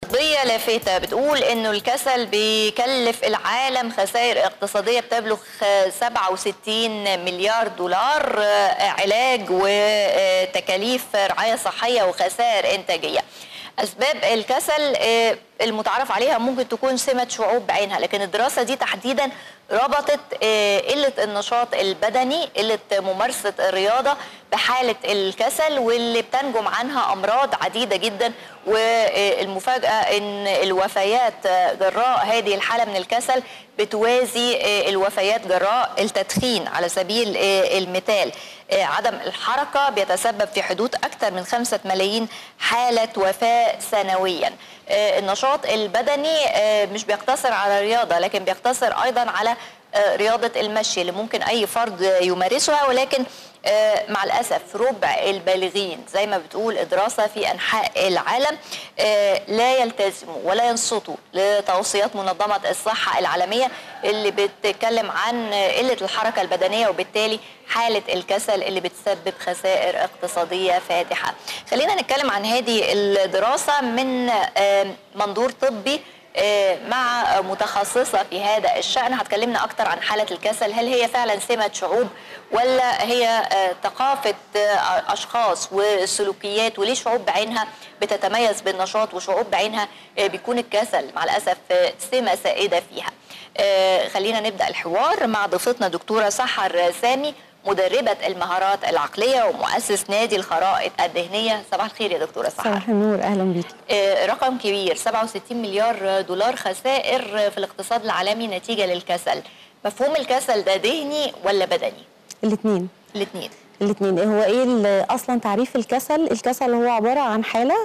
قضية لافتة بتقول انه الكسل بيكلف العالم خسائر اقتصادية بتبلغ 67 مليار دولار آه، علاج وتكاليف رعاية صحية وخسائر انتاجية اسباب الكسل آه، المتعارف عليها ممكن تكون سمة شعوب بعينها لكن الدراسة دي تحديدا ربطت آه، قلة النشاط البدني قلة ممارسة الرياضة بحالة الكسل واللي بتنجم عنها أمراض عديدة جدا والمفاجأة أن الوفيات جراء هذه الحالة من الكسل بتوازي آه، الوفيات جراء التدخين على سبيل آه، المثال آه، عدم الحركة بيتسبب في حدوث أكثر من خمسة ملايين حالة وفاة سنويا آه، النشاط البدني آه، مش بيقتصر على الرياضة لكن بيقتصر أيضا على آه، رياضة المشي اللي ممكن أي فرد يمارسها ولكن آه، مع الأسف ربع البالغين زي ما بتقول الدراسة في أنحاء العالم آه، لا يلتزموا ولا ينصتوا لتوصيات منظمة الصحة العالمية اللي بتتكلم عن قلة الحركة البدنية وبالتالي حالة الكسل اللي بتسبب خسائر اقتصادية فادحة خلينا نتكلم عن هذه الدراسة من آه، منظور طبي آه، مع متخصصة في هذا الشأن هتكلمنا أكتر عن حالة الكسل هل هي فعلا سمة شعوب ولا هي آه، ثقافة آه، أشخاص وسلوكيات وليه شعوب بعينها بتتميز بالنشاط وشعوب بعينها آه، بيكون الكسل مع الأسف آه، سمة سائدة فيها آه، خلينا نبدأ الحوار مع ضيفتنا دكتورة سحر سامي مدربة المهارات العقلية ومؤسس نادي الخرائط الذهنية صباح الخير يا دكتورة سحر صباح النور اهلا بيكي آه، رقم كبير 67 مليار دولار خسائر في الاقتصاد العالمي نتيجة للكسل مفهوم الكسل ده ذهني ولا بدني الاثنين الاثنين الاثنين هو ايه ال- اصلا تعريف الكسل الكسل هو عباره عن حاله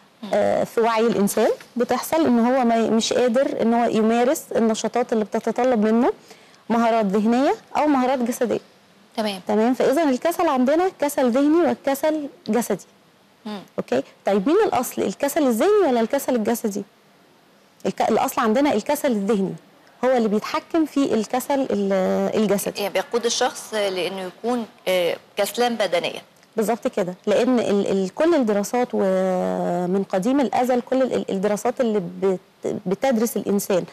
آه، في وعي الانسان بتحصل ان هو ما مش قادر ان هو يمارس النشاطات اللي بتتطلب منه مهارات ذهنيه او مهارات جسديه تمام تمام فاذا الكسل عندنا كسل ذهني والكسل جسدي مم. اوكي طيب مين الاصل الكسل الذهني ولا الكسل الجسدي الك... الاصل عندنا الكسل الذهني هو اللي بيتحكم في الكسل ال- الجسدي يعني بيقود الشخص لانه يكون آه، كسلان بدنيا بالظبط كده لان ال ال كل الدراسات ومن قديم الازل كل ال- الدراسات اللي بت بتدرس الانسان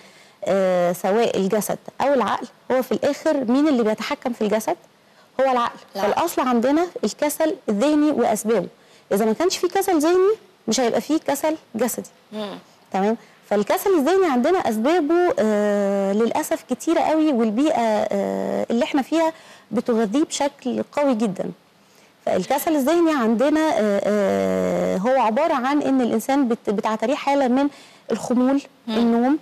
آه سواء الجسد او العقل هو في الاخر مين اللي بيتحكم في الجسد هو العقل العقل. فالاصل عندنا الكسل الذهني واسبابه اذا ما كانش في كسل ذهني مش هيبقى فيه كسل جسدي مم. تمام فالكسل الذهني عندنا اسبابه آه للاسف كتيره قوي والبيئه آه اللي احنا فيها بتغذيه بشكل قوي جدا فالكسل الذهني عندنا آه آه هو عباره عن ان الانسان بت- بتعتريه حاله من الخمول النوم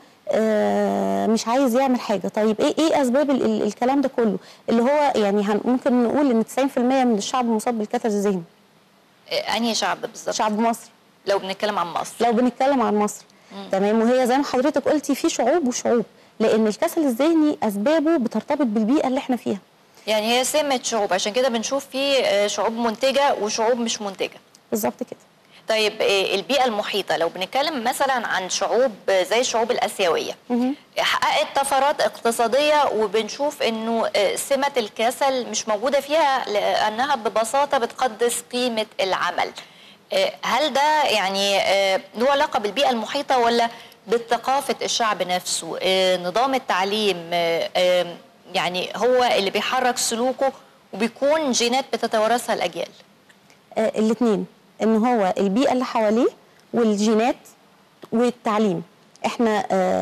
آه مش عايز يعمل حاجه طيب ايه ايه اسباب ال- ال- الكلام ده كله اللي هو يعني هن- ممكن نقول ان 90% من الشعب مصاب بالكسل الذهني آه، انهي شعب بالظبط شعب مصر لو بنتكلم عن مصر لو بنتكلم عن مصر تمام وهي زي ما حضرتك قلتي في شعوب وشعوب لان الكسل الذهني اسبابه بترتبط بالبيئه اللي احنا فيها يعني هي سمة شعوب عشان كده بنشوف في آه، شعوب منتجة وشعوب مش منتجة بالظبط كده طيب آه، البيئة المحيطة لو بنتكلم مثلا عن شعوب آه، زي الشعوب الآسيوية مهم. حققت طفرات اقتصادية وبنشوف انه آه، سمة الكسل مش موجودة فيها لأنها ببساطة بتقدس قيمة العمل آه، هل ده يعني آه، له علاقة بالبيئة المحيطة ولا بثقافة الشعب نفسه آه، نظام التعليم آه، آه، يعني هو اللي بيحرك سلوكه وبيكون جينات بتتوارثها الأجيال آه الاثنين ان هو البيئه اللي حواليه والجينات والتعليم احنا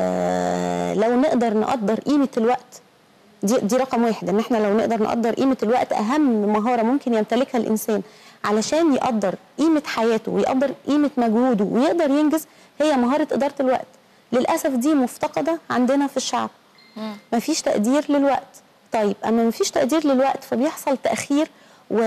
آه لو نقدر نقدر قيمه الوقت دي دي رقم واحد ان احنا لو نقدر نقدر قيمه الوقت اهم مهاره ممكن يمتلكها الانسان علشان يقدر قيمه حياته ويقدر قيمه مجهوده ويقدر ينجز هي مهاره اداره الوقت للاسف دي مفتقده عندنا في الشعب مفيش تقدير للوقت طيب اما مفيش تقدير للوقت فبيحصل تاخير و...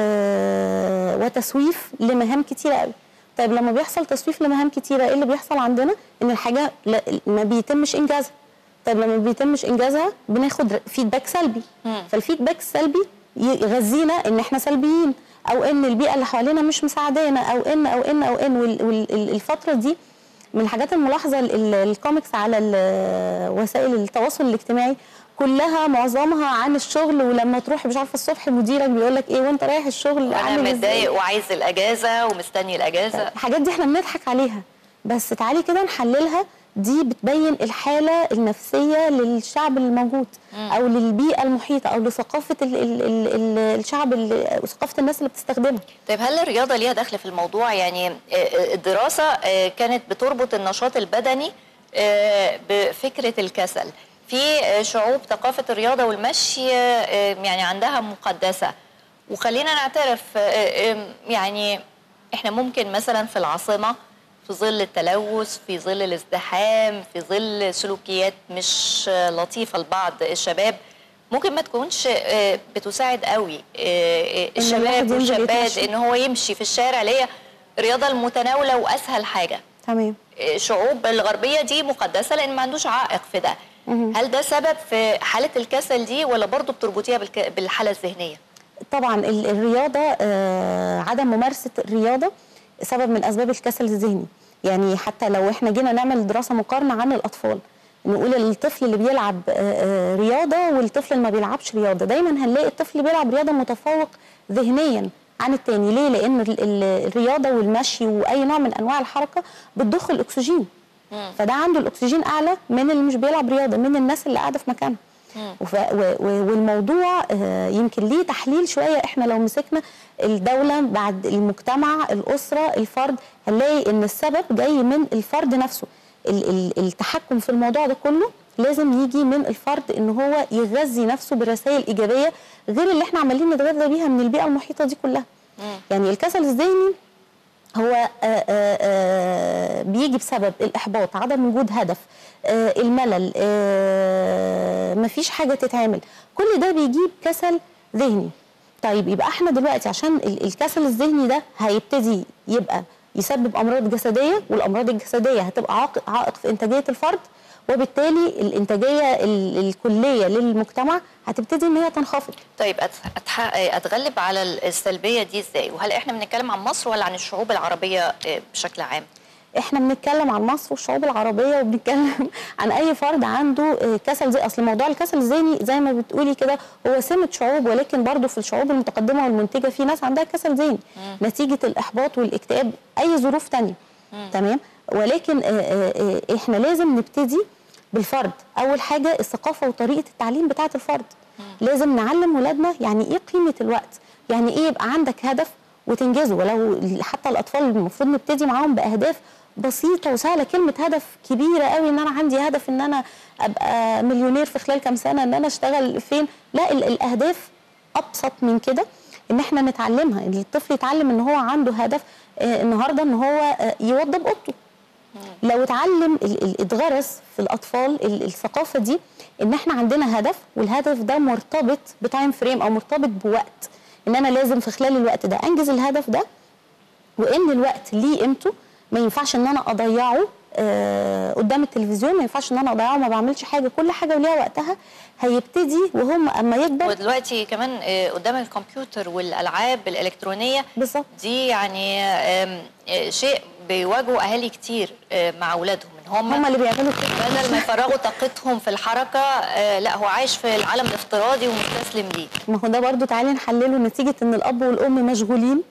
آه، وتسويف لمهام كتيره قوي طيب لما بيحصل تسويف لمهام كتيره ايه اللي بيحصل عندنا ان الحاجه لا ما بيتمش انجازها طيب لما ما بيتمش انجازها بناخد فيدباك سلبي فالفيدباك السلبي يغذينا ان احنا سلبيين او ان البيئه اللي حوالينا مش مساعدانا او ان او ان او ان والفتره دي من الحاجات الملاحظه ال- ال- الكوميكس على ال- وسائل التواصل الاجتماعي كلها معظمها عن الشغل ولما تروح مش عارفه الصبح مديرك بيقول لك ايه وانت رايح الشغل أنا عامل إزاي؟ متضايق وعايز الأجازة ومستني الأجازة الحاجات دي احنا بنضحك عليها بس تعالي كده نحللها دي بتبين الحاله النفسيه للشعب الموجود او للبيئه المحيطه او لثقافه ال ال ال ال الشعب ال- وثقافه الناس اللي بتستخدمها طيب هل الرياضة ليها دخل في الموضوع يعني آه، آه، الدراسة آه، كانت بتربط النشاط البدني آه، بفكرة الكسل في آه، شعوب ثقافة الرياضة والمشي آه، يعني عندها مقدسة وخلينا نعترف آه، آه، يعني احنا ممكن مثلا في العاصمة في ظل التلوث في ظل الازدحام في ظل سلوكيات مش آه، لطيفة لبعض الشباب ممكن ما تكونش آه، بتساعد قوي آه، آه، إن الواحد الشباب ينزل والشابات يتمشى. ان هو يمشي في الشارع اللي هي الرياضه المتناوله واسهل حاجه تمام الشعوب الغربيه دي مقدسه لان ما عندوش عائق في ده هل ده سبب في حاله الكسل دي ولا برضه بتربطيها بالك- بالحاله الذهنيه طبعا ال- الرياضه آه، عدم ممارسه الرياضه سبب من اسباب الكسل الذهني يعني حتى لو احنا جينا نعمل دراسه مقارنه عن الاطفال نقول الطفل اللي بيلعب آه، آه، رياضه والطفل اللي ما بيلعبش رياضه دايما هنلاقي الطفل اللي بيلعب رياضه متفوق ذهنيا عن التاني ليه لان ال- ال- الرياضه والمشي واي نوع من انواع الحركه بتضخ الاكسجين فده عنده الاكسجين اعلى من اللي مش بيلعب رياضه من الناس اللي قاعده في مكانها وف... و... و... والموضوع آه، يمكن ليه تحليل شويه احنا لو مسكنا الدوله بعد المجتمع الاسره الفرد هنلاقي ان السبب جاي من الفرد نفسه ال... ال... التحكم في الموضوع ده كله لازم يجي من الفرد ان هو يغذي نفسه برسائل ايجابيه غير اللي احنا عمالين نتغذى بيها من البيئه المحيطه دي كلها يعني الكسل الذهني هو آه، آه، آه، بيجي بسبب الإحباط عدم وجود هدف آه، الملل آه، مفيش حاجة تتعمل كل ده بيجيب كسل ذهني طيب يبقى احنا دلوقتي عشان ال- الكسل الذهني ده هيبتدي يبقى يسبب أمراض جسدية والأمراض الجسدية هتبقى عائق- عائق في إنتاجية الفرد وبالتالي الإنتاجية ال- الكلية للمجتمع هتبتدي إن هي تنخفض طيب أت- أتح- اتغلب على السلبيه دي ازاي وهل احنا بنتكلم عن مصر ولا عن الشعوب العربيه آه، بشكل عام احنا بنتكلم عن مصر والشعوب العربيه وبنتكلم عن اي فرد عنده آه، كسل زي اصل موضوع الكسل الذهني زي ما بتقولي كده هو سمه شعوب ولكن برضه في الشعوب المتقدمه والمنتجه في ناس عندها كسل ذهني نتيجه الاحباط والاكتئاب اي ظروف تانية تمام ولكن آه، آه، آه، احنا لازم نبتدي بالفرد اول حاجه الثقافه وطريقه التعليم بتاعه الفرد لازم نعلم ولادنا يعني ايه قيمه الوقت يعني ايه يبقى عندك هدف وتنجزه ولو حتى الاطفال المفروض نبتدي معاهم باهداف بسيطه وسهله كلمه هدف كبيره قوي ان انا عندي هدف ان انا ابقى مليونير في خلال كام سنه ان انا اشتغل فين لا ال- الاهداف ابسط من كده ان احنا نتعلمها ان الطفل يتعلم ان هو عنده هدف آه، النهارده ان هو آه، يوضب اوضته لو اتعلم ال- ال- اتغرس في الاطفال ال- الثقافه دي ان احنا عندنا هدف والهدف ده مرتبط بتايم فريم او مرتبط بوقت ان انا لازم في خلال الوقت ده انجز الهدف ده وان الوقت ليه قيمته ما ينفعش ان انا اضيعه آه قدام التلفزيون ما ينفعش ان انا اضيعه ما بعملش حاجه كل حاجه وليها وقتها هيبتدي وهم اما يكبر ودلوقتي كمان آه، قدام الكمبيوتر والالعاب الالكترونيه بالظبط دي يعني آم، آه، شيء بيواجهوا اهالي كتير آه، مع اولادهم ان هم هم اللي بيعملوا كده بدل ما يفرغوا طاقتهم في الحركه آه، لا هو عايش في العالم الافتراضي ومستسلم ليه ما هو ده برضو تعالي نحلله نتيجة ان الاب والام مشغولين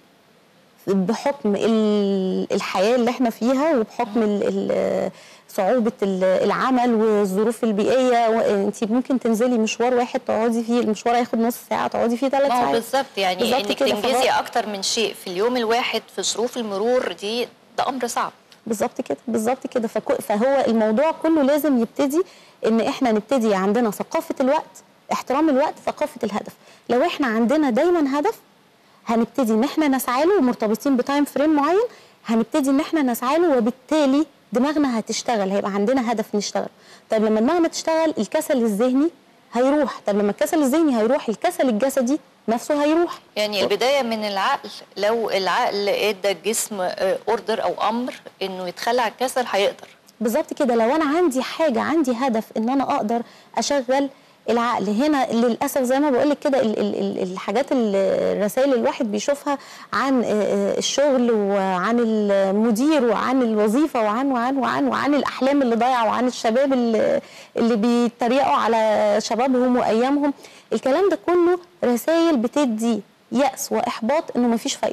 بحكم ال- الحياة اللي احنا فيها وبحكم ال- ال- صعوبة ال- العمل والظروف البيئية انت ممكن تنزلي مشوار واحد تقعدي فيه المشوار هياخد نص ساعة تقعدي فيه ثلاث ما هو ساعات بالظبط يعني بالظبط انك كده، تنجزي فهو- اكتر من شيء في اليوم الواحد في ظروف المرور دي ده امر صعب بالظبط كده بالظبط كده فكو- فهو الموضوع كله لازم يبتدي ان احنا نبتدي عندنا ثقافه الوقت احترام الوقت ثقافه الهدف لو احنا عندنا دايما هدف هنبتدي ان احنا نسعى له ومرتبطين بتايم فريم معين هنبتدي ان احنا نسعى له وبالتالي دماغنا هتشتغل هيبقى عندنا هدف نشتغل طيب لما دماغنا تشتغل الكسل الذهني هيروح طب لما الكسل الذهني هيروح الكسل الجسدي نفسه هيروح يعني البدايه من العقل لو العقل ادى الجسم اوردر او امر انه يتخلى عن الكسل هيقدر بالظبط كده لو انا عندي حاجه عندي هدف ان انا اقدر اشغل العقل هنا للاسف زي ما بقول لك كده ال- ال- ال- الحاجات ال- الرسائل اللي الواحد بيشوفها عن آه، آه، الشغل وعن المدير وعن الوظيفه وعن وعن وعن وعن الاحلام اللي ضايعه وعن الشباب اللي اللي بيتريقوا على شبابهم وايامهم الكلام ده كله رسائل بتدي يأس واحباط انه مفيش فايده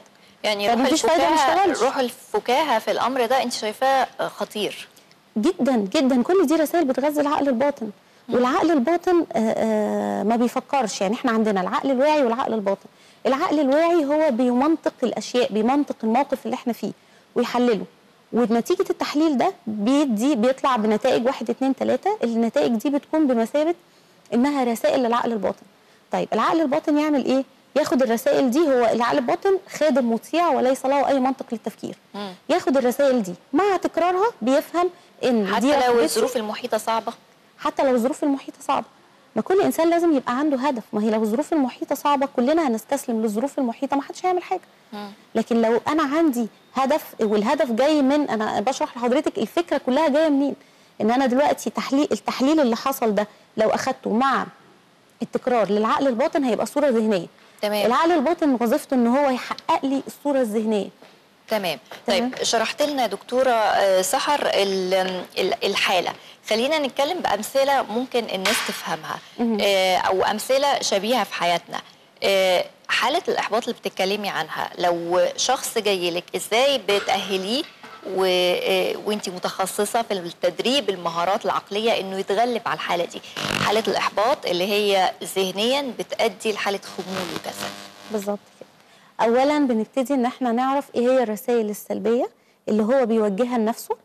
يعني طب روح مفيش فايدة ما الفكاهه اشتغلش. روح الفكاهه في الامر ده انت شايفاه خطير جدا جدا كل دي رسائل بتغذي العقل الباطن والعقل الباطن آه، آه، ما بيفكرش يعني احنا عندنا العقل الواعي والعقل الباطن العقل الواعي هو بيمنطق الاشياء بيمنطق الموقف اللي احنا فيه ويحلله ونتيجة التحليل ده بيدي بيطلع بنتائج واحد اتنين تلاتة النتائج دي بتكون بمثابة انها رسائل للعقل الباطن طيب العقل الباطن يعمل ايه ياخد الرسائل دي هو العقل الباطن خادم مطيع وليس له اي منطق للتفكير مم. ياخد الرسائل دي مع تكرارها بيفهم ان دي حتى لو رغبتي. الظروف المحيطه صعبه حتى لو الظروف المحيطه صعبه ما كل انسان لازم يبقى عنده هدف ما هي لو الظروف المحيطه صعبه كلنا هنستسلم للظروف المحيطه ما حدش هيعمل حاجه مم. لكن لو انا عندي هدف والهدف جاي من انا بشرح لحضرتك الفكره كلها جايه منين ان انا دلوقتي تحليل التحليل اللي حصل ده لو اخدته مع التكرار للعقل الباطن هيبقى صوره ذهنيه تمام العقل الباطن وظيفته ان هو يحقق لي الصوره الذهنيه تمام تمام. طيب شرحت لنا يا دكتوره آه، سحر ال- ال- الحاله خلينا نتكلم بامثله ممكن الناس تفهمها مهم. آه، او امثله شبيهه في حياتنا آه، حاله الاحباط اللي بتتكلمي عنها لو شخص جاي لك ازاي بتاهليه و... آه، وانت متخصصه في التدريب المهارات العقليه انه يتغلب على الحاله دي حاله الاحباط اللي هي ذهنيا بتؤدي لحاله خمول وكسل بالظبط كده اولا بنبتدي ان احنا نعرف ايه هي الرسائل السلبيه اللي هو بيوجهها لنفسه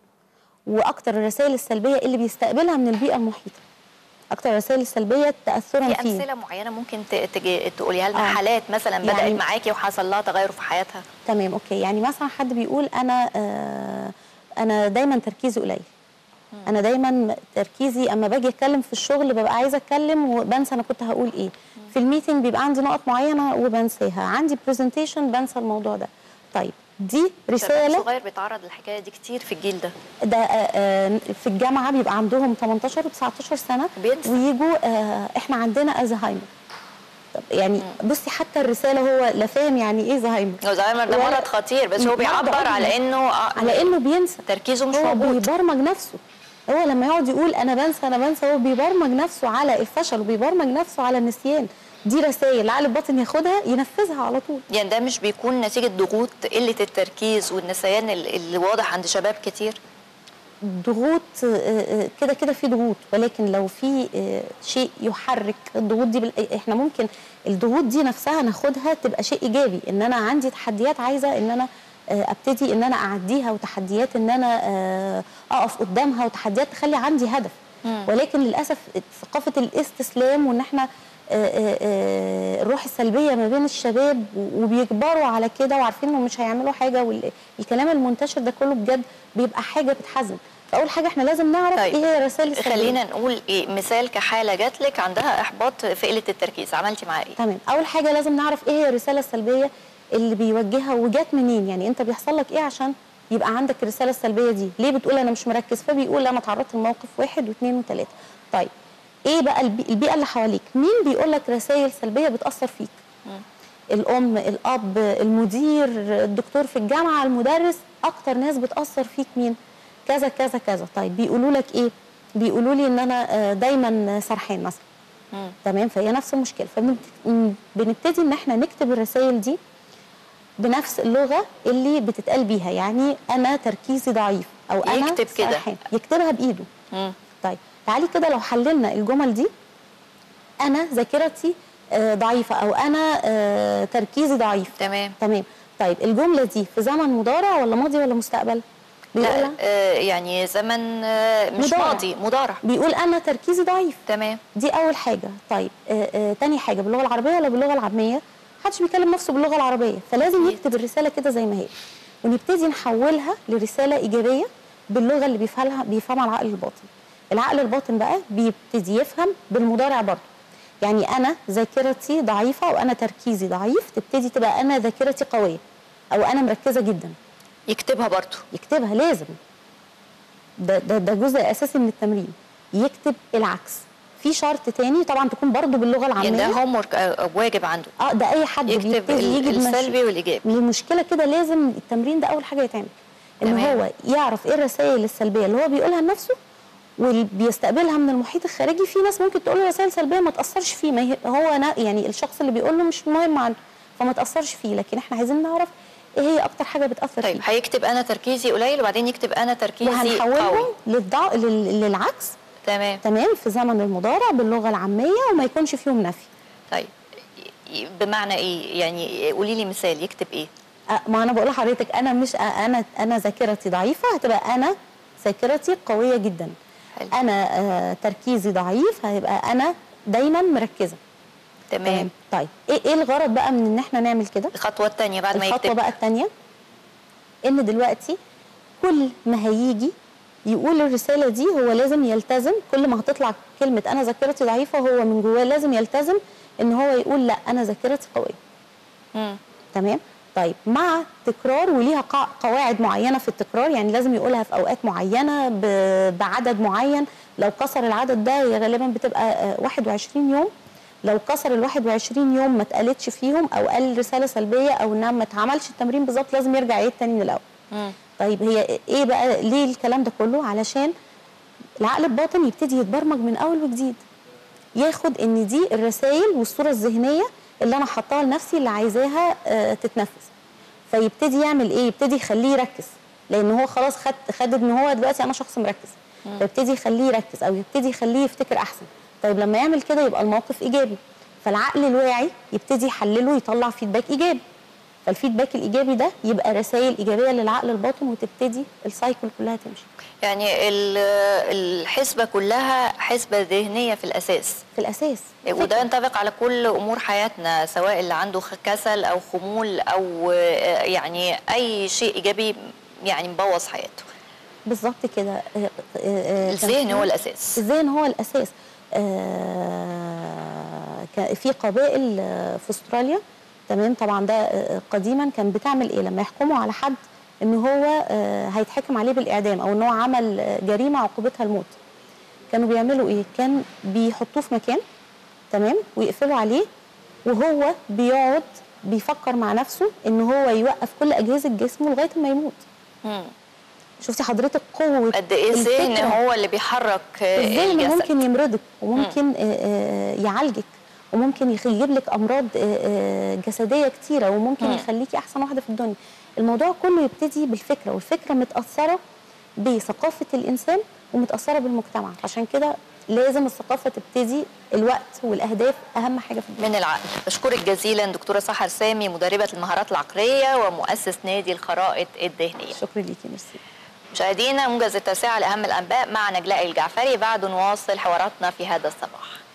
واكتر الرسائل السلبيه اللي بيستقبلها من البيئه المحيطه اكتر الرسائل السلبيه تاثرا في فيه امثله معينه ممكن ت- تجي تقوليها لنا آه. حالات مثلا بدات يعني- معاكي وحصل لها تغير في حياتها تمام اوكي يعني مثلا حد بيقول انا آه انا دايما تركيزي قليل انا دايما تركيزي اما باجي اتكلم في الشغل ببقى عايزه اتكلم وبنسى انا كنت هقول ايه في الميتنج بيبقى عندي نقط معينه وبنساها عندي برزنتيشن بنسى الموضوع ده طيب دي شباب رساله صغير بيتعرض للحكايه دي كتير في الجيل ده ده آه، آه، في الجامعه بيبقى عندهم 18 و19 سنه بينسى. ويجوا آه، احنا عندنا الزهايمر طب يعني بصي حتى الرساله هو لا فاهم يعني ايه زهايمر الزهايمر ده ولا- مرض خطير بس هو مرض بيعبر عضوي. على انه آه، على انه بينسى تركيزه مش هو موجود بيبرمج نفسه هو لما يقعد يقول انا بنسى انا بنسى هو بيبرمج نفسه على الفشل وبيبرمج نفسه على النسيان دي رسائل العقل الباطن ياخدها ينفذها على طول يعني ده مش بيكون نتيجه ضغوط قله التركيز والنسيان ال- اللي واضح عند شباب كتير ضغوط آه، آه، كده كده في ضغوط ولكن لو في آه، شيء يحرك الضغوط دي بال- احنا ممكن الضغوط دي نفسها ناخدها تبقى شيء ايجابي ان انا عندي تحديات عايزه ان انا آه، ابتدي ان انا اعديها وتحديات ان انا آه، اقف قدامها وتحديات تخلي عندي هدف مم. ولكن للاسف ثقافه الاستسلام وان احنا آه، آه، آه، الروح السلبيه ما بين الشباب و- وبيكبروا على كده وعارفين انهم مش هيعملوا حاجه والكلام المنتشر ده كله بجد بيبقى حاجه بتحزن فاول حاجه احنا لازم نعرف طيب. ايه هي الرسائل السلبيه خلينا نقول إيه مثال كحاله جات لك عندها احباط في قله التركيز عملتي معاه ايه تمام اول حاجه لازم نعرف ايه هي الرساله السلبيه اللي بيوجهها وجات منين يعني انت بيحصل لك ايه عشان يبقى عندك الرساله السلبيه دي ليه بتقول انا مش مركز فبيقول انا اتعرضت لموقف واحد واثنين وثلاثه طيب ايه بقى البي- البيئه اللي حواليك مين بيقول لك رسائل سلبيه بتاثر فيك الام الاب المدير الدكتور في الجامعه المدرس اكتر ناس بتاثر فيك مين كذا كذا كذا طيب بيقولوا لك ايه بيقولوا لي ان انا آه، دايما سرحان مثلا مم. تمام فهي نفس المشكله فبنبتدي ان احنا نكتب الرسائل دي بنفس اللغه اللي بتتقال بيها يعني انا تركيزي ضعيف او انا يكتب كده. سرحان. يكتبها بايده مم. طيب تعالي كده لو حللنا الجمل دي انا ذاكرتي آه، ضعيفه او انا آه، تركيزي ضعيف تمام تمام طيب الجمله دي في زمن مضارع ولا ماضي ولا مستقبل لا بيقول آه يعني زمن آه مش مضارع. ماضي مضارع بيقول انا تركيزي ضعيف تمام دي اول حاجه طيب آه آه تاني حاجه باللغه العربيه ولا باللغه العاميه محدش بيكلم نفسه باللغه العربيه فلازم أكيد. يكتب الرساله كده زي ما هي ونبتدي نحولها لرساله ايجابيه باللغه اللي بيفهمها بيفهمها العقل الباطن العقل الباطن بقى بيبتدي يفهم بالمضارع برضه يعني انا ذاكرتي ضعيفه او انا تركيزي ضعيف تبتدي تبقى انا ذاكرتي قويه او انا مركزه جدا يكتبها برضو يكتبها لازم ده ده ده جزء اساسي من التمرين يكتب العكس في شرط تاني طبعا تكون برضو باللغه يعني ده العاميه هوم ورك واجب عنده اه ده اي حد يكتب بيبتدي ال- يجي بمش- السلبي والايجابي المشكله كده لازم التمرين ده اول حاجه يتعمل ان تمام. هو يعرف ايه الرسائل السلبيه اللي هو بيقولها لنفسه واللي بيستقبلها من المحيط الخارجي في ناس ممكن تقول له رسائل سلبيه ما تاثرش فيه ما هي- هو أنا يعني الشخص اللي بيقول له مش مهم عنه فما تاثرش فيه لكن احنا عايزين نعرف ايه هي اكتر حاجه بتاثر طيب فيه هيكتب انا تركيزي قليل وبعدين يكتب انا تركيزي وهنحولهم قوي للضع... لل... للعكس تمام تمام في زمن المضارع باللغه العاميه وما يكونش فيهم نفي طيب ي- بمعنى ايه يعني قولي لي مثال يكتب ايه أه، ما انا بقول لحضرتك انا مش أ- انا انا ذاكرتي ضعيفه هتبقى انا ذاكرتي قويه جدا حلو. انا آه تركيزي ضعيف هيبقى انا دايما مركزه تمام طيب ايه ايه الغرض بقى من ان احنا نعمل كده الخطوه الثانيه بعد ما الخطوه يكتب بقى الثانيه ان دلوقتي كل ما هيجي يقول الرساله دي هو لازم يلتزم كل ما هتطلع كلمه انا ذاكرتي ضعيفه هو من جواه لازم يلتزم ان هو يقول لا انا ذاكرتي قويه مم. تمام طيب مع تكرار وليها قا- قواعد معينه في التكرار يعني لازم يقولها في اوقات معينه ب- بعدد معين لو كسر العدد ده هي غالبا بتبقى آه، 21 يوم لو كسر ال 21 يوم ما اتقالتش فيهم او قال رساله سلبيه او انها ما اتعملش التمرين بالظبط لازم يرجع يعيد تاني من الاول مم. طيب هي ايه بقى ليه الكلام ده كله علشان العقل الباطن يبتدي يتبرمج من اول وجديد ياخد ان دي الرسائل والصوره الذهنيه اللي انا حطاها لنفسي اللي عايزاها آه، تتنفذ فيبتدي يعمل ايه يبتدي يخليه يركز لان هو خلاص خد خد ان هو دلوقتي انا شخص مركز فيبتدي يخليه يركز او يبتدي يخليه يفتكر احسن طيب لما يعمل كده يبقى الموقف ايجابي فالعقل الواعي يبتدي يحلله يطلع فيدباك ايجابي فالفيدباك الايجابي ده يبقى رسائل ايجابيه للعقل الباطن وتبتدي السايكل كلها تمشي يعني ال- الحسبه كلها حسبه ذهنيه في الاساس في الاساس وده فكرة. ينطبق على كل امور حياتنا سواء اللي عنده خ- كسل او خمول او آه، يعني اي شيء ايجابي يعني مبوظ حياته بالظبط كده آه، آه، آه، كان الذهن في- هو الاساس الذهن هو الاساس آه، ك- في قبائل آه، في استراليا تمام طبعا ده آه، قديما كان بتعمل ايه لما يحكموا على حد ان هو آه، هيتحكم عليه بالاعدام او ان هو عمل آه، جريمه عقوبتها الموت كانوا بيعملوا ايه كان بيحطوه في مكان تمام ويقفلوا عليه وهو بيقعد بيفكر مع نفسه ان هو يوقف كل اجهزه جسمه لغايه ما يموت مم. شفتي حضرتك قوه قد ايه الذهن الفكرة. هو اللي بيحرك آه، الذهن الجسد ممكن يمرضك وممكن آه، آه، يعالجك وممكن يخ- يجيب لك امراض آه، آه، جسديه كتيره وممكن مم. يخليكي احسن واحده في الدنيا الموضوع كله يبتدي بالفكره والفكره متاثره بثقافه الانسان ومتاثره بالمجتمع عشان كده لازم الثقافه تبتدي الوقت والاهداف اهم حاجه في الدنيا من العقل بشكرك جزيلا دكتوره سحر سامي مدربه المهارات العقليه ومؤسس نادي الخرائط الذهنيه شكرا ليكي ميرسي مشاهدينا موجز التاسعه لاهم الانباء مع نجلاء الجعفري بعد نواصل حواراتنا في هذا الصباح